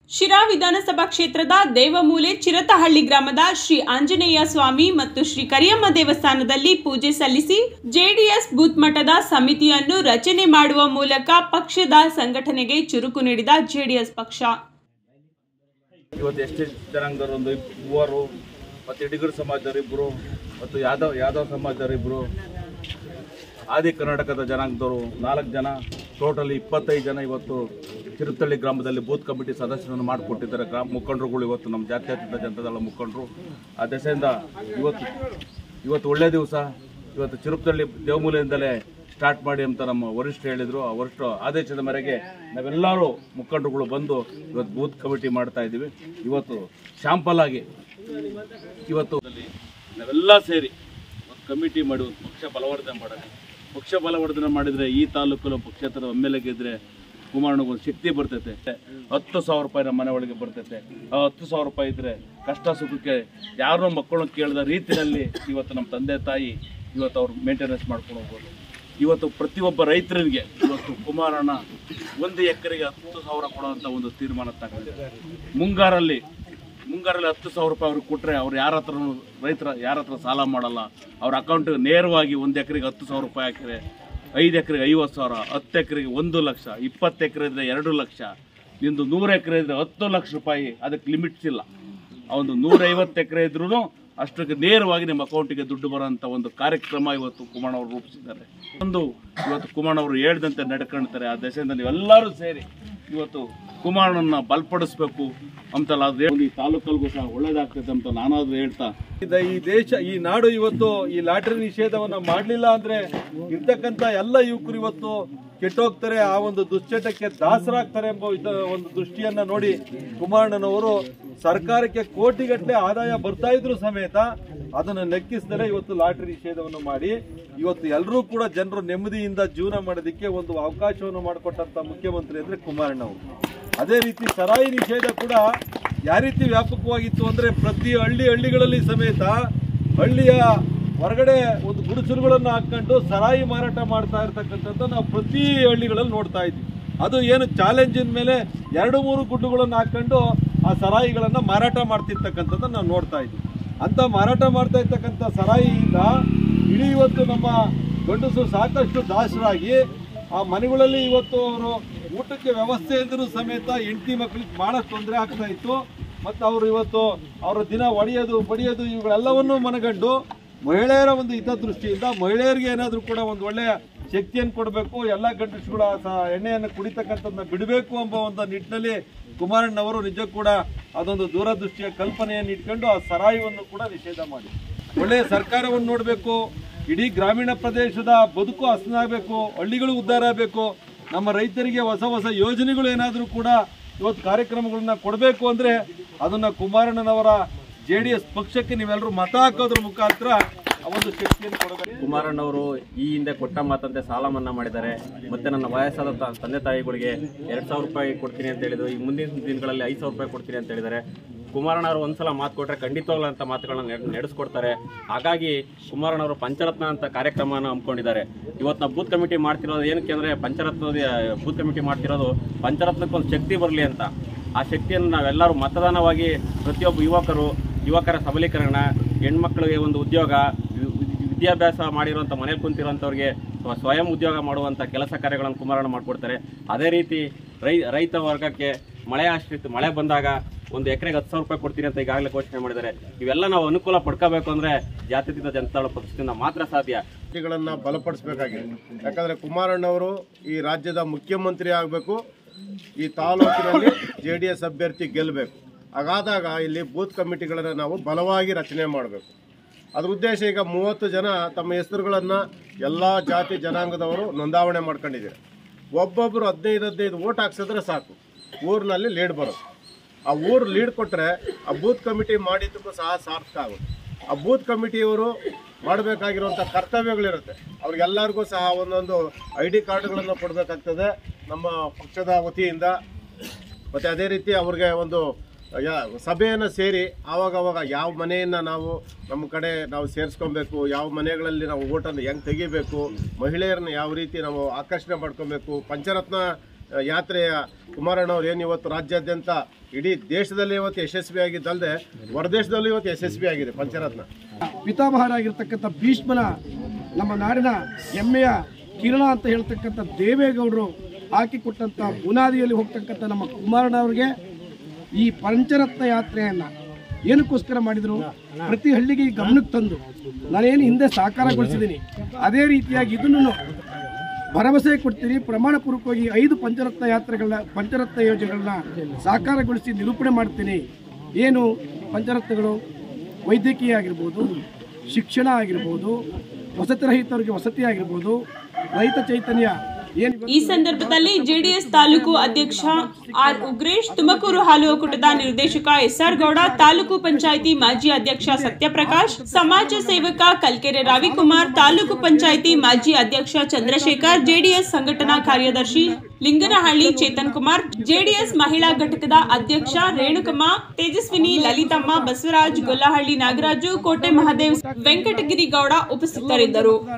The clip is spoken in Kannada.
ಶಿರಾ ವಿಧಾನಸಭಾ ಕ್ಷೇತ್ರದ ದೇವಮೂಲೆ ಚಿರತಹಳ್ಳಿ ಗ್ರಾಮದ ಶ್ರೀ ಆಂಜನೇಯ ಸ್ವಾಮಿ ಮತ್ತು ಶ್ರೀ ಕರಿಯಮ್ಮ ದೇವಸ್ಥಾನದಲ್ಲಿ ಪೂಜೆ ಸಲ್ಲಿಸಿ ಜೆಡಿಎಸ್ ಬೂತ್ ಮಟ್ಟದ ಸಮಿತಿಯನ್ನು ರಚನೆ ಮಾಡುವ ಮೂಲಕ ಪಕ್ಷದ ಸಂಘಟನೆಗೆ ಚುರುಕು ನೀಡಿದ ಜೆಡಿಎಸ್ ಪಕ್ಷ ಇವತ್ತು ಎಷ್ಟೇ ಜನಾಂಗದವರು ಒಂದು ಇಬ್- ಮೂವರು ಮತ್ತು ಇಡಿಗರು ಸಮಾಜದವರು ಇಬ್ಬರು ಮತ್ತು ಯಾದವ್ ಯಾದವ್ ಸಮಾಜದವರು ಇಬ್ಬರು ಆದಿ ಕರ್ನಾಟಕದ ಜನಾಂಗದವರು ನಾಲ್ಕು ಜನ ಟೋಟಲಿ ಇಪ್ಪತ್ತೈದು ಜನ ಇವತ್ತು ಚಿರುತಳ್ಳಿ ಗ್ರಾಮದಲ್ಲಿ ಬೂತ್ ಕಮಿಟಿ ಸದಸ್ಯರನ್ನು ಮಾಡಿಕೊಟ್ಟಿದ್ದಾರೆ ಗ್ರಾಮ ಮುಖಂಡರುಗಳು ಇವತ್ತು ನಮ್ಮ ಜಾತ್ಯತೀತ ಜನತಾದಳ ಮುಖಂಡರು ಆ ದೆಸೆಯಿಂದ ಇವತ್ತು ಇವತ್ತು ಒಳ್ಳೆಯ ದಿವಸ ಇವತ್ತು ಚಿರುಪತಳ್ಳಿ ದೇವಮೂಲೆಯಿಂದಲೇ ಸ್ಟಾರ್ಟ್ ಮಾಡಿ ಅಂತ ನಮ್ಮ ವರಿಷ್ಠರು ಹೇಳಿದರು ಆ ವರಿಷ್ಠ ಆದೇಶದ ಮೇರೆಗೆ ನಾವೆಲ್ಲರೂ ಮುಖಂಡರುಗಳು ಬಂದು ಇವತ್ತು ಬೂತ್ ಕಮಿಟಿ ಮಾಡ್ತಾ ಇದ್ದೀವಿ ಇವತ್ತು ಶಾಂಪಲ್ ಆಗಿ ಇವತ್ತು ನಾವೆಲ್ಲ ಸೇರಿ ಒಂದು ಕಮಿಟಿ ಮಾಡಿ ಒಂದು ಪಕ್ಷ ಬಲವರ್ಧನೆ ಮಾಡೋಣ ಪಕ್ಷ ಬಲವರ್ಧನೆ ಮಾಡಿದರೆ ಈ ತಾಲೂಕಲ್ಲಿ ಪಕ್ಷೇತರ ಎಮ್ ಎಲ್ ಎ ಗೆದ್ರೆ ಕುಮಾರನಿಗೆ ಒಂದು ಶಕ್ತಿ ಬರ್ತೈತೆ ಹತ್ತು ಸಾವಿರ ರೂಪಾಯಿ ನಮ್ಮ ಮನೆ ಒಳಗೆ ಬರ್ತೈತೆ ಆ ಹತ್ತು ಸಾವಿರ ರೂಪಾಯಿ ಇದ್ರೆ ಕಷ್ಟ ಸುಖಕ್ಕೆ ಯಾರನ್ನೋ ಮಕ್ಕಳನ್ನ ಕೇಳಿದ ರೀತಿಯಲ್ಲಿ ಇವತ್ತು ನಮ್ಮ ತಂದೆ ತಾಯಿ ಇವತ್ತು ಅವ್ರು ಮೇಂಟೆನೆನ್ಸ್ ಮಾಡ್ಕೊಂಡು ಹೋಗ್ಬೋದು ಇವತ್ತು ಪ್ರತಿಯೊಬ್ಬ ರೈತರಿಗೆ ಇವತ್ತು ಕುಮಾರಣ್ಣ ಒಂದು ಎಕರೆಗೆ ಹತ್ತು ಸಾವಿರ ಕೊಡುವಂಥ ಒಂದು ತೀರ್ಮಾನ ತಗೊಂಡಿದೆ ಮುಂಗಾರಲ್ಲಿ ಮುಂಗಾರಲ್ಲಿ ಹತ್ತು ಸಾವಿರ ರೂಪಾಯಿ ಅವ್ರಿಗೆ ಕೊಟ್ಟರೆ ಅವ್ರು ಯಾರ ಹತ್ರ ರೈತರ ಯಾರ ಹತ್ರ ಸಾಲ ಮಾಡಲ್ಲ ಅವ್ರ ಅಕೌಂಟಿಗೆ ನೇರವಾಗಿ ಒಂದು ಎಕರೆಗೆ ಹತ್ತು ಸಾವಿರ ರೂಪಾಯಿ ಹಾಕಿದ್ರೆ ಐದು ಎಕರೆಗೆ ಐವತ್ತು ಸಾವಿರ ಹತ್ತು ಎಕರೆಗೆ ಒಂದು ಲಕ್ಷ ಇಪ್ಪತ್ತು ಎಕರೆ ಇದ್ರೆ ಎರಡು ಲಕ್ಷ ನಿಂದು ನೂರು ಎಕರೆ ಇದ್ರೆ ಹತ್ತು ಲಕ್ಷ ರೂಪಾಯಿ ಅದಕ್ಕೆ ಲಿಮಿಟ್ಸ್ ಇಲ್ಲ ಆ ಒಂದು ನೂರೈವತ್ತು ಎಕರೆ ಇದ್ರೂ ಅಷ್ಟಕ್ಕೆ ನೇರವಾಗಿ ನಿಮ್ಮ ಅಕೌಂಟಿಗೆ ದುಡ್ಡು ಬರೋಂಥ ಒಂದು ಕಾರ್ಯಕ್ರಮ ಇವತ್ತು ಕುಮಾರ್ ಅವರು ರೂಪಿಸಿದ್ದಾರೆ ಒಂದು ಇವತ್ತು ಕುಮಾರ್ ಅವರು ಹೇಳ್ದಂತೆ ನಡ್ಕೊಳ್ತಾರೆ ಆ ದಶೆಯಿಂದ ನೀವೆಲ್ಲರೂ ಸೇರಿ ಇವತ್ತು ಕುಮಾರನನ್ನ ಬಲಪಡಿಸ್ಬೇಕು ಅಂತೆಲ್ಲ ಅದು ಹೇಳಿ ಈ ತಾಲೂಕಲ್ಗೂ ಸಹ ಒಳ್ಳೇದಾಗ್ತದೆ ಅಂತ ನಾನಾದ್ರೂ ಹೇಳ್ತಾ ಇದ ಈ ದೇಶ ಈ ನಾಡು ಇವತ್ತು ಈ ಲಾಟರಿ ನಿಷೇಧವನ್ನ ಮಾಡಲಿಲ್ಲ ಅಂದ್ರೆ ಇರ್ತಕ್ಕಂತ ಎಲ್ಲ ಯುವಕರು ಇವತ್ತು ಕೆಟ್ಟೋಗ್ತಾರೆ ಆ ಒಂದು ದುಶ್ಚಟಕ್ಕೆ ದಾಸರಾಗ್ತಾರೆ ಎಂಬ ಇದ- ಒಂದು ದೃಷ್ಟಿಯನ್ನ ನೋಡಿ ಕುಮಾರಣ್ಣನವರು ಸರ್ಕಾರಕ್ಕೆ ಕೋಟಿಗಟ್ಟಲೆ ಆದಾಯ ಬರ್ತಾ ಇದ್ರು ಸಮೇತ ಅದನ್ನು ಲೆಕ್ಕಿಸಿದರೆ ಇವತ್ತು ಲಾಟರಿ ನಿಷೇಧವನ್ನು ಮಾಡಿ ಇವತ್ತು ಎಲ್ಲರೂ ಕೂಡ ಜನರು ನೆಮ್ಮದಿಯಿಂದ ಜೀವನ ಮಾಡೋದಕ್ಕೆ ಒಂದು ಅವಕಾಶವನ್ನು ಮಾಡಿಕೊಟ್ಟಂತ ಮುಖ್ಯಮಂತ್ರಿ ಅಂದ್ರೆ ಕುಮಾರಣ್ಣವರು ಅದೇ ರೀತಿ ಸರಾಯಿ ನಿಷೇಧ ಕೂಡ ಯಾವ ರೀತಿ ವ್ಯಾಪಕವಾಗಿತ್ತು ಅಂದ್ರೆ ಪ್ರತಿ ಹಳ್ಳಿ ಹಳ್ಳಿಗಳಲ್ಲಿ ಸಮೇತ ಹಳ್ಳಿಯ ಹೊರಗಡೆ ಒಂದು ಗುಡಿಸಲುಗಳನ್ನು ಹಾಕೊಂಡು ಸರಾಯಿ ಮಾರಾಟ ಮಾಡ್ತಾ ಇರ್ತಕ್ಕಂಥದ್ದು ನಾವು ಪ್ರತಿ ಹಳ್ಳಿಗಳಲ್ಲಿ ನೋಡ್ತಾ ಇದ್ವಿ ಅದು ಏನು ಚಾಲೆಂಜಿನ ಮೇಲೆ ಎರಡು ಮೂರು ಗುಡ್ಡುಗಳನ್ನು ಹಾಕೊಂಡು ಆ ಸರಾಯಿಗಳನ್ನು ಮಾರಾಟ ಮಾಡ್ತಿರ್ತಕ್ಕಂಥದ್ದು ನಾವು ನೋಡ್ತಾ ಇದ್ವಿ ಅಂತ ಮಾರಾಟ ಮಾಡ್ತಾ ಇರ್ತಕ್ಕಂಥ ಸರಾಯಿಯಿಂದ ಇಡೀ ಇವತ್ತು ನಮ್ಮ ಗಂಡಸರು ಸಾಕಷ್ಟು ದಾಸರಾಗಿ ಆ ಮನೆಗಳಲ್ಲಿ ಇವತ್ತು ಅವರು ಊಟಕ್ಕೆ ವ್ಯವಸ್ಥೆ ಇದ್ರೂ ಸಮೇತ ಹೆಂಡತಿ ಮಕ್ಕಳಿಗೆ ಬಹಳ ತೊಂದರೆ ಆಗ್ತಾ ಇತ್ತು ಮತ್ತು ಅವರು ಇವತ್ತು ಅವರ ದಿನ ಒಡೆಯೋದು ಬಡಿಯೋದು ಇವುಗಳೆಲ್ಲವನ್ನೂ ಮನಗಂಡು ಮಹಿಳೆಯರ ಒಂದು ಹಿತದೃಷ್ಟಿಯಿಂದ ಮಹಿಳೆಯರಿಗೆ ಏನಾದರೂ ಕೂಡ ಒಂದು ಒಳ್ಳೆಯ ಶಕ್ತಿಯನ್ನು ಕೊಡಬೇಕು ಎಲ್ಲ ಗಂಡಸುಗಳ ಸ- ಎಣ್ಣೆಯನ್ನು ಕುಡಿತಕ್ಕಂಥದ್ದನ್ನ ಬಿಡಬೇಕು ಎಂಬ ಒಂದು ನಿಟ್ಟಿನಲ್ಲಿ ಕುಮಾರಣ್ಣವರು ನಿಜ ಕೂಡ ಅದೊಂದು ದೂರದೃಷ್ಟಿಯ ಕಲ್ಪನೆಯನ್ನು ಇಟ್ಕೊಂಡು ಆ ಸರಾಯವನ್ನು ಕೂಡ ನಿಷೇಧ ಮಾಡಿ ಒಳ್ಳೆಯ ಸರ್ಕಾರವನ್ನು ನೋಡಬೇಕು ಇಡೀ ಗ್ರಾಮೀಣ ಪ್ರದೇಶದ ಬದುಕು ಹಸನಾಗಬೇಕು ಹಳ್ಳಿಗಳು ಉದ್ಧಾರ ಆಗಬೇಕು ನಮ್ಮ ರೈತರಿಗೆ ಹೊಸ ಹೊಸ ಯೋಜನೆಗಳು ಏನಾದರೂ ಕೂಡ ಇವತ್ತು ಕಾರ್ಯಕ್ರಮಗಳನ್ನ ಕೊಡಬೇಕು ಅಂದರೆ ಅದನ್ನು ಕುಮಾರಣ್ಣನವರ ಜೆ ಡಿ ಎಸ್ ಪಕ್ಷಕ್ಕೆ ನೀವೆಲ್ಲರೂ ಮತ ಹಾಕೋದ್ರ ಮುಖಾಂತರ ಆ ಒಂದು ಶಕ್ತಿಯನ್ನು ಕೊಡಬೇಕು ಕುಮಾರಣ್ಣವರು ಈ ಹಿಂದೆ ಕೊಟ್ಟ ಮಾತಂತೆ ಸಾಲ ಮನ್ನಾ ಮಾಡಿದ್ದಾರೆ ಮತ್ತೆ ನನ್ನ ವಯಸ್ಸಾದ ತ- ತಂದೆ ತಾಯಿಗಳಿಗೆ ಎರಡ್ ಸಾವಿರ ರೂಪಾಯಿ ಕೊಡ್ತೀನಿ ಅಂತ ಹೇಳಿದ್ರು ಈ ಮುಂದಿನ ದಿನಗಳಲ್ಲಿ ಐದು ಸಾವಿರ ರೂಪಾಯಿ ಕೊಡ್ತೀನಿ ಅಂತ ಹೇಳಿದ್ದಾರೆ ಕುಮಾರಣ್ಣವರು ಒಂದ್ಸಲ ಮಾತು ಕೊಟ್ಟರೆ ಖಂಡಿತವಾಗ್ಲೂ ಅಂತ ಮಾತುಗಳನ್ನ ನೆಡ್- ನಡೆಸ್ಕೊಡ್ತಾರೆ ಹಾಗಾಗಿ ಕುಮಾರಣ್ಣವರು ಪಂಚರತ್ನ ಅಂತ ಕಾರ್ಯಕ್ರಮನ ಹಮ್ಮಿಕೊಂಡಿದ್ದಾರೆ ಇವತ್ತು ನಾವು ಬೂತ್ ಕಮಿಟಿ ಮಾಡ್ತಿರೋದು ಏನಕ್ಕೆ ಅಂದರೆ ಪಂಚರತ್ನದ ಬೂತ್ ಕಮಿಟಿ ಮಾಡ್ತಿರೋದು ಪಂಚರತ್ನಕ್ಕೆ ಒಂದು ಶಕ್ತಿ ಬರಲಿ ಅಂತ ಆ ಶಕ್ತಿಯನ್ನು ನಾವೆಲ್ಲರೂ ಮತದಾನವಾಗಿ ಪ್ರತಿಯೊಬ್ಬ ಯುವಕರು ಯುವಕರ ಸಬಲೀಕರಣ ಹೆಣ್ಮಕ್ಳಿಗೆ ಒಂದು ಉದ್ಯೋಗ ವಿ- ವಿ- ವಿದ್ಯಾಭ್ಯಾಸ ಮಾಡಿರುವಂಥ ಮನೇಲಿ ಕುಂತಿರುವಂಥವ್ರಿಗೆ ಸ್ವ- ಸ್ವಯಂ ಉದ್ಯೋಗ ಮಾಡುವಂಥ ಕೆಲಸ ಕಾರ್ಯಗಳನ್ನು ಕುಮಾರಣ್ಣ ಮಾಡಿಕೊಡ್ತಾರೆ ಅದೇ ರೀತಿ ರೈ ರೈತ ವರ್ಗಕ್ಕೆ ಮಳೆ ಆಶ್ರಿತ ಮಳೆ ಬಂದಾಗ ಒಂದು ಎಕರೆಗೆ ಹತ್ತು ಸಾವಿರ ರೂಪಾಯಿ ಕೊಡ್ತೀನಿ ಅಂತ ಈಗಾಗಲೇ ಘೋಷಣೆ ಮಾಡಿದ್ದಾರೆ ಇವೆಲ್ಲ ನಾವು ಅನುಕೂಲ ಪಡ್ಕೋಬೇಕು ಅಂದರೆ ಜಾತ್ಯತೀತ ಜನತಾದಳ ಪಕ್ಷದಿಂದ ಮಾತ್ರ ಸಾಧ್ಯ ಗಳನ್ನ ಬಲಪಡಿಸಬೇಕಾಗಿದೆ ಯಾಕಂದ್ರೆ ಕುಮಾರಣ್ಣವರು ಈ ರಾಜ್ಯದ ಮುಖ್ಯಮಂತ್ರಿ ಆಗಬೇಕು ಈ ತಾಲೂಕಿನಲ್ಲಿ ಜೆ ಡಿ ಎಸ್ ಅಭ್ಯರ್ಥಿ ಗೆಲ್ಲಬೇಕು ಹಾಗಾದಾಗ ಇಲ್ಲಿ ಬೂತ್ ಕಮಿಟಿಗಳನ್ನು ನಾವು ಬಲವಾಗಿ ರಚನೆ ಮಾಡಬೇಕು ಅದ್ರ ಉದ್ದೇಶ ಈಗ ಮೂವತ್ತು ಜನ ತಮ್ಮ ಹೆಸರುಗಳನ್ನು ಎಲ್ಲ ಜಾತಿ ಜನಾಂಗದವರು ನೋಂದಾವಣೆ ಮಾಡ್ಕೊಂಡಿದ್ದಾರೆ ಒಬ್ಬೊಬ್ಬರು ಹದಿನೈದು ಹದಿನೈದು ಓಟ್ ಹಾಕ್ಸಿದ್ರೆ ಸಾಕು ಊರಿನಲ್ಲಿ ಲೀಡ್ ಬರುತ್ತೆ ಆ ಊರು ಲೀಡ್ ಕೊಟ್ಟರೆ ಆ ಬೂತ್ ಕಮಿಟಿ ಮಾಡಿದ್ದಕ್ಕೂ ಸಹ ಸಾರ್ಥಕ ಆಗುತ್ತೆ ಆ ಬೂತ್ ಕಮಿಟಿಯವರು ಮಾಡಬೇಕಾಗಿರುವಂಥ ಕರ್ತವ್ಯಗಳಿರುತ್ತೆ ಅವ್ರಿಗೆಲ್ಲರಿಗೂ ಸಹ ಒಂದೊಂದು ಐ ಡಿ ಕಾರ್ಡ್ಗಳನ್ನು ಕೊಡಬೇಕಾಗ್ತದೆ ನಮ್ಮ ಪಕ್ಷದ ವತಿಯಿಂದ ಮತ್ತು ಅದೇ ರೀತಿ ಅವ್ರಿಗೆ ಒಂದು ಯಾ- ಸಭೆಯನ್ನು ಸೇರಿ ಆವಾಗವಾಗ ಯಾವ ಮನೆಯನ್ನು ನಾವು ನಮ್ಮ ಕಡೆ ನಾವು ಸೇರಿಸ್ಕೊಬೇಕು ಯಾವ ಮನೆಗಳಲ್ಲಿ ನಾವು ಓಟನ್ನು ಹೆಂಗೆ ತೆಗಿಬೇಕು ಮಹಿಳೆಯರನ್ನ ಯಾವ ರೀತಿ ನಾವು ಆಕರ್ಷಣೆ ಮಾಡ್ಕೊಬೇಕು ಪಂಚರತ್ನ ಆ, ಯಾತ್ರೆಯ ಕುಮಾರಣ್ಣವ್ರು ಏನು ಇವತ್ತು ರಾಜ್ಯಾದ್ಯಂತ ಇಡೀ ದೇಶದಲ್ಲಿ ಇವತ್ತು ಯಶಸ್ವಿ ಆಗಿದ್ದಲ್ಲದೆ ಹೊರದೇಶದಲ್ಲೂ ಇವತ್ತು ಯಶಸ್ವಿ ಆಗಿದೆ ಪಂಚರತ್ನ ಪಿತಾಮಹರಾಗಿರ್ತಕ್ಕಂಥ ಭೀಷ್ಮನ ನಮ್ಮ ನಾಡಿನ ಹೆಮ್ಮೆಯ ಕಿರಣ ಅಂತ ಹೇಳ್ತಕ್ಕಂಥ ದೇವೇಗೌಡರು ಹಾಕಿಕೊಟ್ಟಂಥ ಬುನಾದಿಯಲ್ಲಿ ಹೋಗ್ತಕ್ಕಂಥ ನಮ್ಮ ಕುಮಾರಣ್ಣವ್ರಿಗೆ ಈ ಪಂಚರತ್ನ ಯಾತ್ರೆಯನ್ನು ಏನಕ್ಕೋಸ್ಕರ ಮಾಡಿದರು ಪ್ರತಿ ಹಳ್ಳಿಗೆ ಈ ಗಮನಕ್ಕೆ ತಂದು ನಾನೇನು ಹಿಂದೆ ಸಾಕಾರಗೊಳಿಸಿದ್ದೀನಿ ಅದೇ ರೀತಿಯಾಗಿ ಇದನ್ನು ಭರವಸೆ ಕೊಡ್ತೀನಿ ಪ್ರಮಾಣ ಪೂರ್ವಕವಾಗಿ ಐದು ಪಂಚರತ್ನ ಯಾತ್ರೆಗಳನ್ನ ಪಂಚರತ್ನ ಯೋಜನೆಗಳನ್ನ ಸಾಕಾರಗೊಳಿಸಿ ನಿರೂಪಣೆ ಮಾಡ್ತೀನಿ ಏನು ಪಂಚರತ್ನಗಳು ವೈದ್ಯಕೀಯ ಆಗಿರ್ಬೋದು ಶಿಕ್ಷಣ ಆಗಿರ್ಬೋದು ವಸತಿ ರಹಿತರಿಗೆ ವಸತಿ ಆಗಿರ್ಬೋದು ರೈತ ಚೈತನ್ಯ ಏನು ಈ ಸಂದರ್ಭದಲ್ಲಿ ಜೆಡಿಎಸ್ ತಾಲೂಕು ಅಧ್ಯಕ್ಷ ಆರ್ ಉಗ್ರೇಶ್ ತುಮಕೂರು ಹಾಲು ಒಕ್ಕೂಟದ ನಿರ್ದೇಶಕ ಎಸ್ಆರ್ ಗೌಡ ತಾಲೂಕು ಪಂಚಾಯಿತಿ ಮಾಜಿ ಅಧ್ಯಕ್ಷ ಸತ್ಯಪ್ರಕಾಶ್ ಸಮಾಜ ಸೇವಕ ಕಲ್ಕೆರೆ ರವಿಕುಮಾರ್ ತಾಲೂಕು ಪಂಚಾಯಿತಿ ಮಾಜಿ ಅಧ್ಯಕ್ಷ ಚಂದ್ರಶೇಖರ್ ಜೆಡಿಎಸ್ ಸಂಘಟನಾ ಕಾರ್ಯದರ್ಶಿ ಲಿಂಗನಹಳ್ಳಿ ಚೇತನ್ ಕುಮಾರ್ ಜೆಡಿಎಸ್ ಮಹಿಳಾ ಘಟಕದ ಅಧ್ಯಕ್ಷ ರೇಣುಕಮ್ಮ ತೇಜಸ್ವಿನಿ ಲಲಿತಮ್ಮ ಬಸವರಾಜ್ ಗೊಲ್ಲಹಳ್ಳಿ ನಾಗರಾಜು ಕೋಟೆ ಮಹದೇವ್ ವೆಂಕಟಗಿರಿ ಗೌಡ ಉಪಸ್ಥಿತರಿದ್ದರು